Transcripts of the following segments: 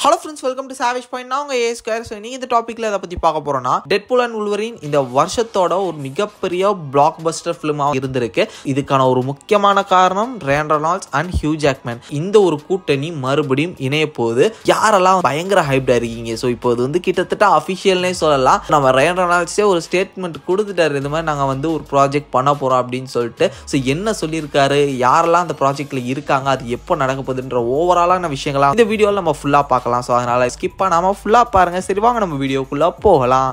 hello friends welcome to savage point நான் உங்கள் ஏ square so நீங்கள் இந்த டாப்பிக்கில் எதை பற்றி பார்க்க போகிறோன்னா டெட்புல் அண்ட் உல்வரின் இந்த வருஷத்தோட ஒரு மிகப்பெரிய பிளாக் பஸ்டர் ஃபிலிமாக இருந்திருக்கு இதுக்கான ஒரு முக்கியமான காரணம் Ryan Reynolds and Hugh Jackman இந்த ஒரு கூட்டணி மறுபடியும் இணைய போகுது யாரெல்லாம் பயங்கர ஹைப்டாக இருக்கீங்க ஸோ இப்போ இது வந்து கிட்டத்தட்ட அஃபிஷியல்னே சொல்லலாம் நம்ம ரேன் ரெனால்ட்ஸே ஒரு ஸ்டேட்மெண்ட் கொடுத்துட்டாரு இந்த மாதிரி நாங்கள் வந்து ஒரு ப்ராஜெக்ட் பண்ண போகிறோம் அப்படின்னு சொல்லிட்டு ஸோ என்ன சொல்லியிருக்காரு யாரெல்லாம் அந்த ப்ராஜெக்ட்டில் இருக்காங்க அது எப்போ நடக்க போகுதுன்ற ஓவராலான விஷயங்களாக இந்த வீடியோவில் நம்ம ஃபுல்லாக பார்க்கலாம் ஸோ அதனால் ஸ்கிப் பண்ணாமல் ஃபுல்லாக பாருங்கள் சரி வாங்க நம்ம வீடியோக்குள்ளே போகலாம்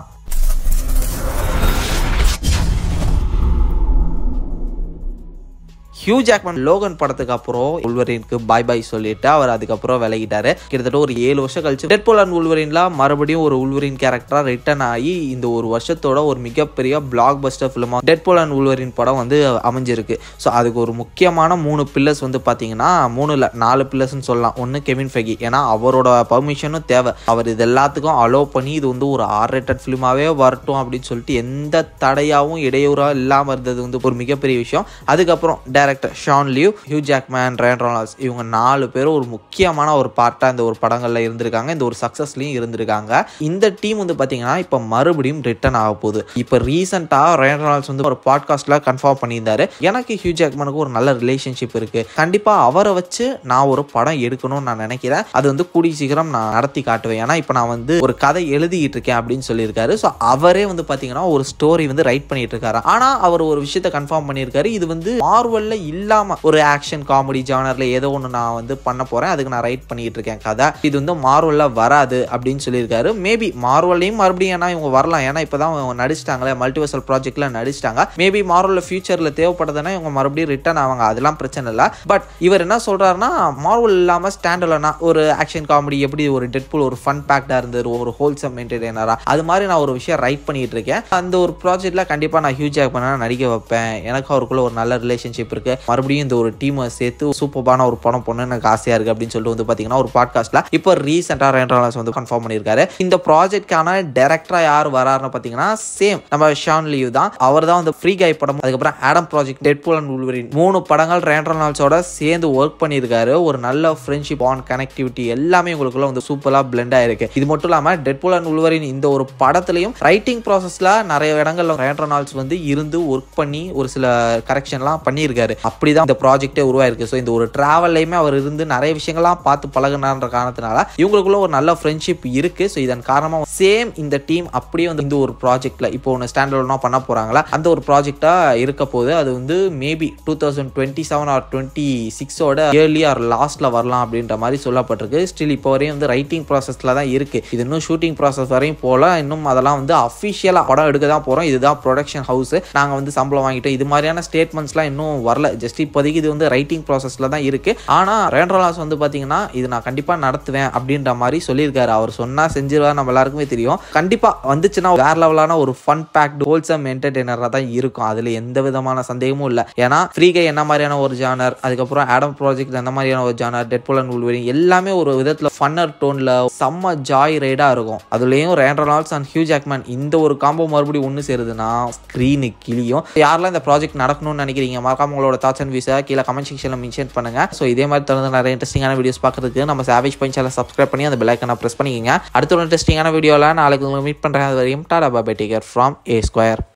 ஹியூ ஜாக்மன் லோகன் படத்துக்கு அப்புறம் உல்வரினுக்கு பாய் பாய் சொல்லிட்டு அவர் அதுக்கப்புறம் விலகிட்டாரு கிட்டத்தட்ட ஒரு ஏழு வருஷம் கழிச்சு டெட்போல் அண்ட் உல்வரின்ல மறுபடியும் ஒரு உல்வரின் கேரக்டரா ரிட்டர்ன் ஆகி இந்த ஒரு வருஷத்தோட ஒரு மிகப்பெரிய பிளாக் பஸ்டர் ஃபிலிமா டெட்போல் அண்ட் உல்வரின் படம் வந்து அமைஞ்சிருக்கு ஸோ அதுக்கு ஒரு முக்கியமான மூணு பில்லர்ஸ் வந்து பார்த்தீங்கன்னா மூணு இல்லை நாலு பில்லர்ஸ்னு சொல்லலாம் ஒன்று கெவின் ஃபெகி ஏன்னா அவரோட பர்மிஷனும் தேவை அவர் இது எல்லாத்துக்கும் அலோவ் பண்ணி இது வந்து ஒரு ஆர் ரேட்டட் ஃபிலிமாவே வரட்டும் அப்படின்னு சொல்லிட்டு எந்த தடையாகவும் இடையூறாக இல்லாமல் இருந்தது வந்து ஒரு மிகப்பெரிய விஷயம் அதுக்கப்புறம் director Shawn Levy Hugh Jackman Ryan Reynolds இவங்க நாலு பேரும் ஒரு முக்கியமான ஒரு பார்ட்டாக இந்த ஒரு படங்களில் இருந்திருக்காங்க இந்த ஒரு சக்ஸஸ்லையும் இருந்திருக்காங்க இந்த டீம் வந்து பார்த்தீங்கன்னா இப்போ மறுபடியும் ரிட்டர்ன் ஆக போகுது இப்போ ரீசெண்டாக ரேன் ரொனால்ட்ஸ் வந்து ஒரு பாட்காஸ்ட்டில் கன்ஃபார்ம் பண்ணியிருந்தாரு எனக்கு ஹியூ ஜாக்மனுக்கு ஒரு நல்ல ரிலேஷன்ஷிப் இருக்குது கண்டிப்பாக அவரை வச்சு நான் ஒரு படம் எடுக்கணும்னு நான் நினைக்கிறேன் அது வந்து கூடிய சீக்கிரம் நான் நடத்தி காட்டுவேன் ஏன்னா இப்போ நான் வந்து ஒரு கதை எழுதிட்டு இருக்கேன் அப்படின்னு சொல்லியிருக்காரு ஸோ அவரே வந்து பார்த்தீங்கன்னா ஒரு ஸ்டோரி வந்து ரைட் பண்ணிட்டு இருக்காரு ஆனால் அவர் ஒரு விஷயத்த கன்ஃபார்ம் பண்ணியிருக்காரு இது வந்து மார்வல்ல இல்லாம ஒரு ஆக்ஷன் காமெடி ஜானர்ல ஏதோ ஒன்று நான் வந்து பண்ண போறேன் அதுக்கு நான் ரைட் பண்ணிட்டு இருக்கேன் கதை இது வந்து மார்வல்ல வராது அப்படின்னு சொல்லியிருக்காரு மேபி மார்வல்லையும் மறுபடியும் ஏன்னா இவங்க வரலாம் ஏன்னா இப்போதான் அவங்க நடிச்சிட்டாங்களே மல்டிவர்சல் ப்ராஜெக்ட்ல நடிச்சிட்டாங்க மேபி மார்வல்ல ஃபியூச்சர்ல தேவைப்படுதுன்னா இவங்க மறுபடியும் ரிட்டர்ன் ஆவாங்க அதெல்லாம் பிரச்சனை இல்லை பட் இவர் என்ன சொல்றாருன்னா மார்வல் இல்லாம ஸ்டாண்டலனா ஒரு ஆக்ஷன் காமெடி எப்படி ஒரு டெட்புல் ஒரு ஃபன் பேக்டா இருந்தது ஒரு ஹோல்சம் என்டர்டெய்னரா அது மாதிரி நான் ஒரு விஷயம் ரைட் பண்ணிட்டு இருக்கேன் அந்த ஒரு ப்ராஜெக்ட்ல கண்டிப்பா நான் ஹியூஜ் பண்ண நடிக்க வைப்பேன் எனக்கு அவருக்குள்ள ஒரு நல்ல ரிலேஷன்ஷிப் இருக்கு மறுபடியும் இந்த ஒரு டீமை சேர்த்து சூப்பரான ஒரு படம் பொண்ணு எனக்கு ஆசையா இருக்கு அப்படின்னு சொல்லிட்டு வந்து பாத்தீங்கன்னா ஒரு பாட்காஸ்ட்ல இப்போ ரீசெண்டா ரெண்டாலஸ் வந்து கன்ஃபார்ம் பண்ணியிருக்காரு இந்த ப்ராஜெக்ட்கான டேரக்டரா யார் வராருன்னு பாத்தீங்கன்னா சேம் நம்ம ஷான் லீவ் தான் அவர் தான் வந்து ஃப்ரீ கை படம் அதுக்கப்புறம் Adam project Deadpool and Wolverine மூணு படங்கள் ரெண்டாலஸோட சேர்ந்து ஒர்க் பண்ணியிருக்காரு ஒரு நல்ல ஃப்ரெண்ட்ஷிப் ஆன் கனெக்டிவிட்டி எல்லாமே உங்களுக்குள்ள வந்து சூப்பரா பிளெண்ட் ஆயிருக்கு இது மட்டும் இல்லாம டெட்பூல் அண்ட் உல்வரின் இந்த ஒரு படத்துலையும் ரைட்டிங் ப்ராசஸ்ல நிறைய இடங்கள்ல ரெண்டாலஸ் வந்து இருந்து ஒர்க் பண்ணி ஒரு சில கரெக்ஷன்லாம் பண்ணியிருக்காரு அப்படிதான் இந்த ப்ராஜெக்டே உருவாயிருக்கு ஸோ இந்த ஒரு டிராவல்லையுமே அவர் இருந்து நிறைய விஷயங்கள்லாம் பார்த்து பழகினான்ற காரணத்தினால இவங்களுக்குள்ள ஒரு நல்ல ஃப்ரெண்ட்ஷிப் இருக்கு ஸோ இதன் காரணமாக சேம் இந்த டீம் அப்படியே வந்து இந்த ஒரு ப்ராஜெக்ட்ல இப்போ ஒன்று ஸ்டாண்டர்ட்னா பண்ண போறாங்களா அந்த ஒரு ப்ராஜெக்டா இருக்க போது அது வந்து maybe two thousand twenty seven or twenty சிக்ஸோட இயர்லி ஆர் லாஸ்ட்ல வரலாம் அப்படின்ற மாதிரி சொல்லப்பட்டிருக்கு ஸ்டில் இப்போ வரையும் வந்து ரைட்டிங் ப்ராசஸ்ல தான் இருக்கு இது இன்னும் ஷூட்டிங் ப்ராசஸ் வரையும் போல இன்னும் அதெல்லாம் வந்து அஃபிஷியலாக படம் எடுக்க தான் போகிறோம் இதுதான் ப்ரொடக்ஷன் ஹவுஸ் நாங்கள் வந்து சம்பளம் வாங்கிட்டோம் இது மாதிரியான ஸ்டேட்மெண்ட்ஸ்லாம் இன்னும் வரல ஜஸ்ட் இப்போதைக்கு இது வந்து ரைட்டிங் ப்ராசஸில் தான் இருக்குது ஆனால் ரேண்ட்ரோலாஸ் வந்து பார்த்தீங்கன்னா இது நான் கண்டிப்பாக நடத்துவேன் அப்படின்ற மாதிரி சொல்லியிருக்காரு அவர் சொன்னால் செஞ்சிருவார் நம்ம எல்லாருக்குமே தெரியும் கண்டிப்பாக வந்துச்சுன்னா வேற லெவலான ஒரு ஃபன் பேக்டு ஹோல்சம் என்டர்டெய்னராக தான் இருக்கும் அதில் எந்த விதமான சந்தேகமும் இல்லை ஏன்னா ஃப்ரீ கை என்ன மாதிரியான ஒரு ஜானர் அதுக்கப்புறம் ஆடம் ப்ராஜெக்ட் என்ன மாதிரியான ஒரு ஜானர் டெட்போல் அண்ட் உள்வரிங் எல்லாமே ஒரு விதத்தில் ஃபன்னர் டோனில் செம்ம ஜாய் ரைடாக இருக்கும் அதுலேயும் ரேண்ட்ரோலால்ஸ் அண்ட் ஹியூ ஜாக்மேன் இந்த ஒரு காம்போ மறுபடியும் ஒன்று சேருதுன்னா ஸ்க்ரீனு கிளியும் யாரெல்லாம் இந்த ப்ராஜெக்ட் நடக்கணும்னு நினைக்கிறீங்க மறக்காம உங்களோட தாட்ஸ் அண்ட் வியூஸை கீழே கமெண்ட் செக்ஷனில் மென்ஷன் பண்ணுங்க ஸோ இதே மாதிரி தொடர்ந்து நிறைய இன்ட்ரெஸ்டிங்கான வீடியோஸ் பார்க்கறதுக்கு நம்ம சாவேஜ் பாயிண்ட் சேனல் சப்ஸ்கிரைப் பண்ணி அந்த பெல்லைக்கனை ப்ரெஸ் பண்ணிக்கங்க அடுத்த ஒரு இன்ட்ரெஸ்டிங்கான வீடியோவில் நாளைக்கு உங்களுக்கு மீட் பண்ணுறேன் அது வரையும் டாடா பாபே டேக்கர் ஃப்ரம் ஏ ஸ்கொயர்